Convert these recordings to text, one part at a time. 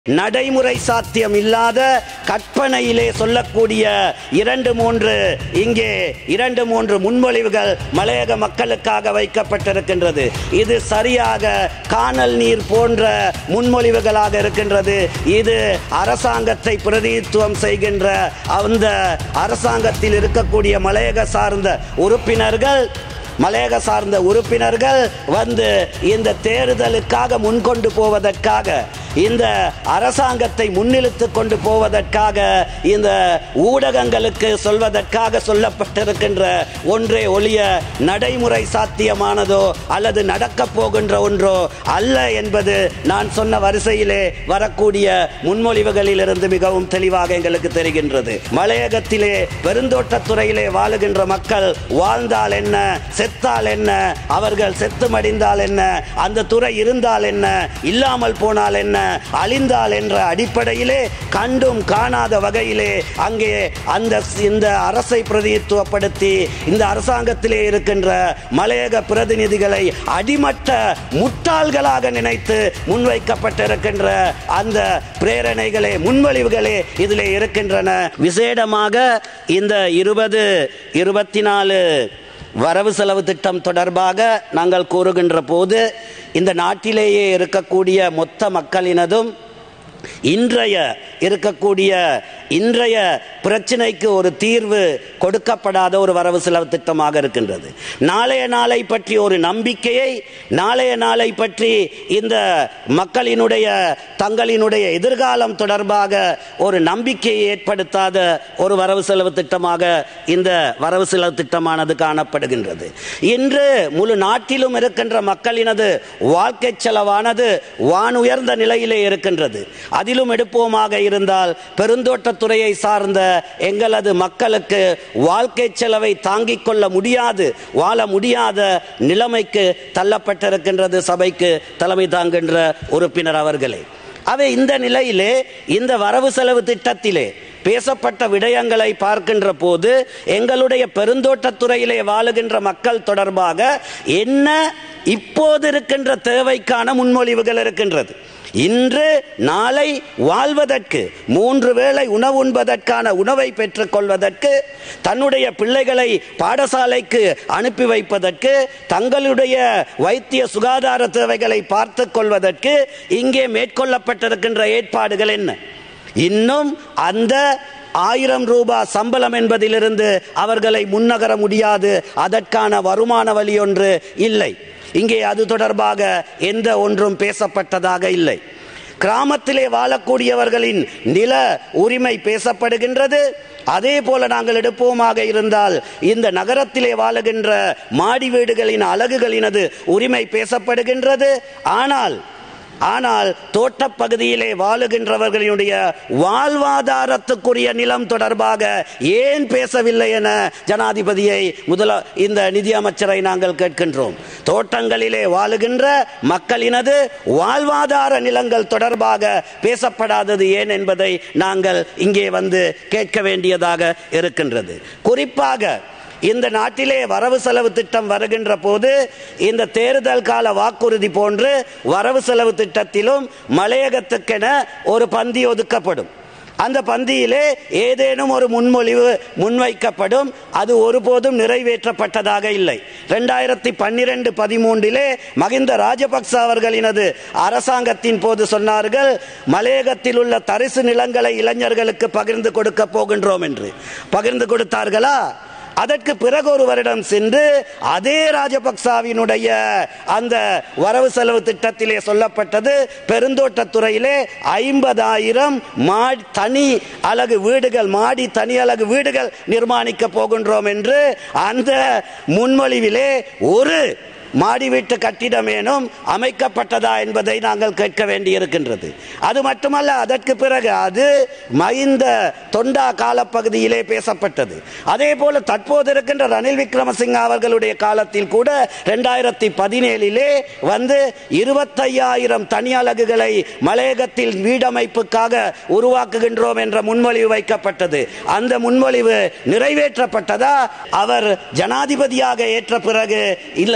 நடைமுறை சாத்தியம் இல்லாத கற்பனையிலே சொல்லக்கூடிய இரண்டு மூன்று இங்கே இரண்டு மூன்று முன்மொழிவுகள் மலையக மக்களுக்காக வைக்கப்பட்டிருக்கின்றது இது சரியாக காணல் நீர் போன்ற முன்மொழிவுகளாக இருக்கின்றது இது அரசாங்கத்தை பிரதிநிதித்துவம் செய்கின்ற அந்த அரசாங்கத்தில் இருக்கக்கூடிய மலையக சார்ந்த உறுப்பினர்கள் மலையக சார்ந்த உறுப்பினர்கள் வந்து இந்த தேர்தலுக்காக முன்கொண்டு போவதற்காக இந்த அரசாங்கத்தை முன்னிறுத்து கொண்டு போவதற்காக இந்த ஊடகங்களுக்கு சொல்வதற்காக சொல்லப்பட்டிருக்கின்ற ஒன்றே ஒழிய நடைமுறை சாத்தியமானதோ அல்லது நடக்கப் போகின்ற ஒன்றோ அல்ல என்பது நான் சொன்ன வரிசையிலே வரக்கூடிய முன்மொழிவுகளிலிருந்து மிகவும் தெளிவாக எங்களுக்கு தெரிகின்றது மலையகத்திலே பெருந்தோட்டத்துறையிலே வாழுகின்ற மக்கள் வாழ்ந்தால் என்ன செத்தால் என்ன அவர்கள் செத்து மடிந்தால் என்ன அந்த துறை இருந்தால் என்ன இல்லாமல் போனால் என்ன அழிந்தால் என்ற அடிப்படையிலே கண்டும் காணாத வகையிலே அங்கே அந்த இந்த அரசை பிரதிநிதித்துவப்படுத்தி இந்த அரசாங்கத்திலே இருக்கின்ற மலையக பிரதிநிதிகளை அடிமட்ட முட்டாள்களாக நினைத்து முன்வைக்கப்பட்டிருக்கின்ற அந்த பிரேரணைகளே முன்மொழிவுகளே இதிலே இருக்கின்றன விசேடமாக இந்த இருபது இருபத்தி நாலு வரவு செலவு திட்டம் தொடர்பாக நாங்கள் கூறுகின்ற போது இந்த நாட்டிலேயே இருக்கக்கூடிய மொத்த மக்களினதும் இன்றைய இருக்கக்கூடிய இன்றைய பிரச்சனைக்கு ஒரு தீர்வு கொடுக்கப்படாத ஒரு வரவு செலவு திட்டமாக இருக்கின்றது நாளைய நாளை பற்றி ஒரு நம்பிக்கையை நாளைய நாளை பற்றி இந்த மக்களினுடைய தங்களினுடைய எதிர்காலம் தொடர்பாக ஒரு நம்பிக்கையை ஏற்படுத்தாத ஒரு வரவு செலவு திட்டமாக இந்த வரவு செலவு திட்டமானது காணப்படுகின்றது இன்று முழு நாட்டிலும் இருக்கின்ற மக்களினது வாழ்க்கை செலவானது வானுயர்ந்த நிலையிலே இருக்கின்றது அதிலும் எடுப்போமாக இருந்தால் பெருந்தோட்டத்துறையை சார்ந்த எங்களது மக்களுக்கு வாழ்க்கை செலவை தாங்கிக் கொள்ள முடியாது வாழ முடியாத நிலைமைக்கு தள்ளப்பட்டிருக்கின்றது சபைக்கு தலைமை தாங்குகின்ற உறுப்பினர் அவர்களே அவை இந்த நிலையிலே இந்த வரவு செலவு திட்டத்திலே பேசப்பட்ட விடயங்களை பார்க்கின்ற போது எங்களுடைய பெருந்தோட்டத்துறையிலே வாழுகின்ற மக்கள் தொடர்பாக என்ன இப்போது இருக்கின்ற தேவைக்கான முன்மொழிவுகள் இருக்கின்றது இன்று நாளை வாழ்வதற்கு மூன்று வேளை உணவு உண்பதற்கான உணவை பெற்றுக்கொள்வதற்கு தன்னுடைய பிள்ளைகளை பாடசாலைக்கு அனுப்பி வைப்பதற்கு தங்களுடைய வைத்திய சுகாதார தேவைகளை பார்த்து கொள்வதற்கு இங்கே மேற்கொள்ளப்பட்டிருக்கின்ற ஏற்பாடுகள் என்ன இன்னும் அந்த ஆயிரம் ரூபாய் சம்பளம் என்பதிலிருந்து அவர்களை முன்னகர முடியாது அதற்கான வருமான வழி ஒன்று இல்லை இங்கே அது தொடர்பாக எந்த ஒன்றும் பேசப்பட்டதாக இல்லை கிராமத்திலே வாழக்கூடியவர்களின் நில உரிமை பேசப்படுகின்றது அதே போல நாங்கள் எடுப்போமாக இருந்தால் இந்த நகரத்திலே வாழுகின்ற மாடி வீடுகளின் அழகுகளினது உரிமை பேசப்படுகின்றது ஆனால் ஆனால் தோட்டப்பகுதியிலே வாழுகின்றவர்களுடைய வாழ்வாதாரத்துக்குரிய நிலம் தொடர்பாக ஏன் பேசவில்லை என ஜனாதிபதியை முதல இந்த நிதியமைச்சரை நாங்கள் கேட்கின்றோம் தோட்டங்களிலே வாழுகின்ற மக்களினது வாழ்வாதார நிலங்கள் தொடர்பாக பேசப்படாதது ஏன் என்பதை நாங்கள் இங்கே வந்து கேட்க வேண்டியதாக இருக்கின்றது குறிப்பாக இந்த நாட்டிலே வரவு செலவு திட்டம் வருகின்ற போது இந்த தேர்தல் கால வாக்குறுதி போன்று வரவு செலவு திட்டத்திலும் மலையகத்துக்கென ஒரு பந்தி ஒதுக்கப்படும் அந்த பந்தியிலே ஏதேனும் ஒரு முன்மொழிவு முன்வைக்கப்படும் அது ஒருபோதும் நிறைவேற்றப்பட்டதாக இல்லை ரெண்டாயிரத்தி பன்னிரெண்டு பதிமூன்றிலே மகிந்த ராஜபக்ச அவர்களினது அரசாங்கத்தின் போது சொன்னார்கள் மலையகத்தில் உள்ள தரிசு நிலங்களை இளைஞர்களுக்கு பகிர்ந்து கொடுக்க போகின்றோம் என்று பகிர்ந்து கொடுத்தார்களா அதற்கு பிறகு ஒரு வருடம் சென்று அதே ராஜபக்சாவினுடைய அந்த வரவு செலவு திட்டத்திலே சொல்லப்பட்டது பெருந்தோட்டத்துறையிலே ஐம்பதாயிரம் மாடி தனி அலகு வீடுகள் மாடி தனி அலகு வீடுகள் நிர்மாணிக்க போகின்றோம் என்று அந்த முன்மொழிவிலே ஒரு மாடி வீட்டு கட்டிடமேனும் அமைக்கப்பட்டதா என்பதை நாங்கள் கேட்க வேண்டியிருக்கின்றது அது மட்டுமல்ல அதற்கு பிறகு அது மஹிந்த தொண்டா காலப்பகுதியிலே பேசப்பட்டது அதே போல தற்போது இருக்கின்ற ரணில் விக்ரமசிங்க அவர்களுடைய காலத்தில் கூட ரெண்டாயிரத்தி பதினேழிலே வந்து இருபத்தையாயிரம் தனி அலகுகளை மலையகத்தில் வீடமைப்புக்காக உருவாக்குகின்றோம் என்ற முன்மொழிவு வைக்கப்பட்டது அந்த முன்மொழிவு நிறைவேற்றப்பட்டதா அவர் ஜனாதிபதியாக ஏற்ற பிறகு இல்ல இந்த நாட்டில்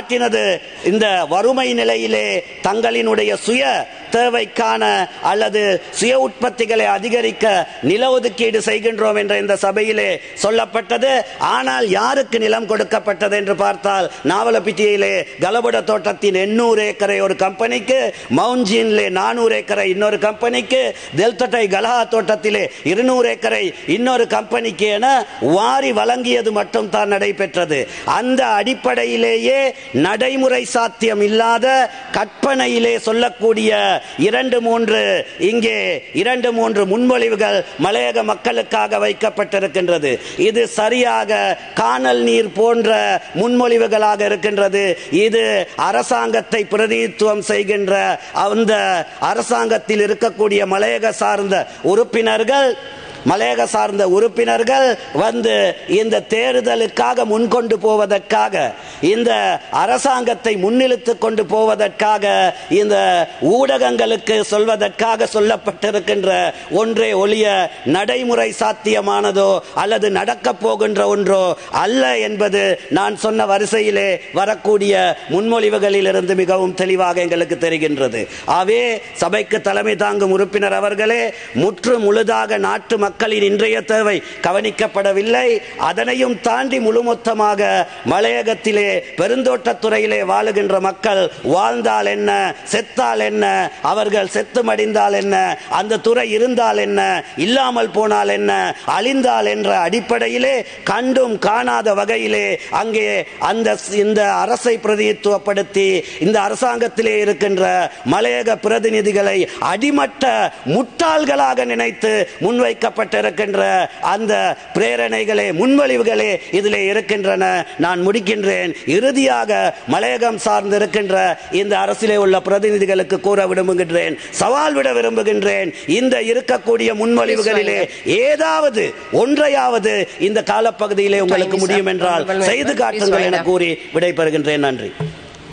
காட்டினது இந்த வறுமை நிலையிலே தங்களினுடைய சுய தேவைக்கான அல்லது சுய உற்பத்திகளை அதிகரிக்க நில ஒதுக்கீடு செய்கின்றோம் என்ற இந்த சபையிலே சொல்லப்பட்டது ஆனால் யாருக்கு நிலம் கொடுக்கப்பட்டது என்று பார்த்தால் நாவலப்பிட்டியிலே கலபுட தோட்டத்தின் எண்ணூறு ஏக்கரை ஒரு கம்பெனிக்கு மவுஞ்சின்லே நானூறு ஏக்கரை இன்னொரு கம்பெனிக்கு தெல்தட்டை கலஹா தோட்டத்திலே இருநூறு ஏக்கரை இன்னொரு கம்பெனிக்கு என வாரி வழங்கியது மட்டும் தான் நடைபெற்றது அந்த அடிப்படையிலேயே நடைமுறை சாத்தியம் இல்லாத கற்பனையிலே சொல்லக்கூடிய இரண்டு மூன்று இங்கே இரண்டு மூன்று முன்மொழிவுகள் மலையக மக்களுக்காக வைக்கப்பட்டிருக்கின்றது இது சரியாக காணல் நீர் போன்ற முன்மொழிவுகளாக இருக்கின்றது இது அரசாங்கத்தை பிரதிநிதித்துவம் செய்கின்ற அந்த அரசாங்கத்தில் இருக்கக்கூடிய மலையக சார்ந்த உறுப்பினர்கள் மலையக சார்ந்த உறுப்பினர்கள் வந்து இந்த தேர்தலுக்காக முன்கொண்டு போவதற்காக இந்த அரசாங்கத்தை முன்னிறுத்து கொண்டு போவதற்காக இந்த ஊடகங்களுக்கு சொல்வதற்காக சொல்லப்பட்டிருக்கின்ற ஒன்றே ஒளிய நடைமுறை சாத்தியமானதோ அல்லது நடக்கப் போகின்ற ஒன்றோ அல்ல என்பது நான் சொன்ன வரிசையிலே வரக்கூடிய முன்மொழிவுகளில் இருந்து மிகவும் தெளிவாக எங்களுக்கு தெரிகின்றது ஆகவே சபைக்கு தலைமை தாங்கும் உறுப்பினர் அவர்களே முற்று முழுதாக நாட்டு மக்களின் இன்றைய தேவை கவனிக்கப்படவில்லை அதனையும் தாண்டி முழுமொத்தமாக மலையகத்திலே பெருந்தோட்டத்துறையிலே வாழுகின்ற மக்கள் வாழ்ந்தால் என்ன செத்தால் என்ன அவர்கள் செத்து மடிந்தால் என்ன அந்த துறை இருந்தால் என்ன இல்லாமல் போனால் என்ன அழிந்தால் என்ற அடிப்படையிலே கண்டும் காணாத வகையிலே அங்கே அந்த இந்த அரசை பிரதிநிதித்துவப்படுத்தி இந்த அரசாங்கத்திலே இருக்கின்ற மலையக பிரதிநிதிகளை அடிமட்ட முட்டாள்களாக நினைத்து முன்வைக்கப்பட்டிருக்கின்ற அந்த பிரேரணைகளே முன்மொழிவுகளே இதிலே இருக்கின்றன நான் முடிக்கின்றேன் இறுதியாக மலையகம் சார்ந்து இருக்கின்ற இந்த அரசிலே உள்ள பிரதிநிதிகளுக்கு கூற விரும்புகின்றேன் சவால் விட விரும்புகின்றேன் இந்த இருக்கக்கூடிய முன்மொழிவுகளிலே ஏதாவது ஒன்றையாவது இந்த காலப்பகுதியிலே உங்களுக்கு முடியும் என்றால் செய்து காட்டுங்கள் என கூறி விடைபெறுகின்றேன் நன்றி